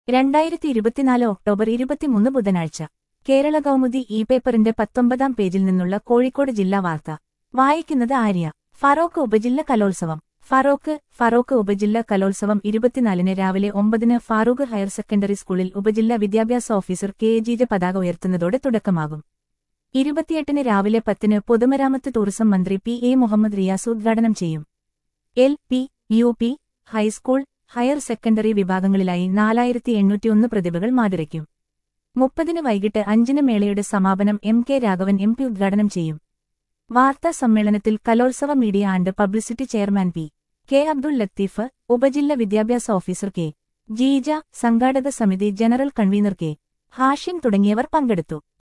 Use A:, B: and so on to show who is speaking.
A: രണ്ടായിരത്തി ഇരുപത്തിനാല് ഒക്ടോബർ ഇരുപത്തിമൂന്ന് ബുധനാഴ്ച കേരള കൗമുദി ഇ പേപ്പറിന്റെ പത്തൊമ്പതാം പേജിൽ നിന്നുള്ള കോഴിക്കോട് ജില്ലാ വാർത്ത വായിക്കുന്നത് ആര്യ ഫറോക്ക് ഉപജില്ല കലോത്സവം ഫറോക്ക് ഫറോക്ക് ഉപജില്ല കലോത്സവം ഇരുപത്തിനാലിന് രാവിലെ ഒമ്പതിന് ഫാറൂഖ് ഹയർ സെക്കൻഡറി സ്കൂളിൽ ഉപജില്ല വിദ്യാഭ്യാസ ഓഫീസർ കെ എ ജീജ പതാക ഉയർത്തുന്നതോടെ തുടക്കമാകും ഇരുപത്തിയെട്ടിന് രാവിലെ പത്തിന് പൊതുമരാമത്ത് ടൂറിസം മന്ത്രി പി എ മുഹമ്മദ് റിയാസ് ഉദ്ഘാടനം ചെയ്യും L P U P high school higher secondary വിഭാഗങ്ങളിലായി നാലായിരത്തി എണ്ണൂറ്റിയൊന്ന് പ്രതിഭകൾ മാതിരയ്ക്കും മുപ്പതിന് വൈകിട്ട് അഞ്ചിന് മേളയുടെ സമാപനം M K Raghavan M P ഉദ്ഘാടനം ചെയ്യും വാർത്താ സമ്മേളനത്തിൽ കലോത്സവ media and publicity chairman P K Abdul Latheef ഉപജില്ല വിദ്യാഭ്യാസ ഓഫീസർ കെ ജീജ സംഘാടക സമിതി ജനറൽ കൺവീനർ കെ ഹാഷിം തുടങ്ങിയവർ പങ്കെടുത്തു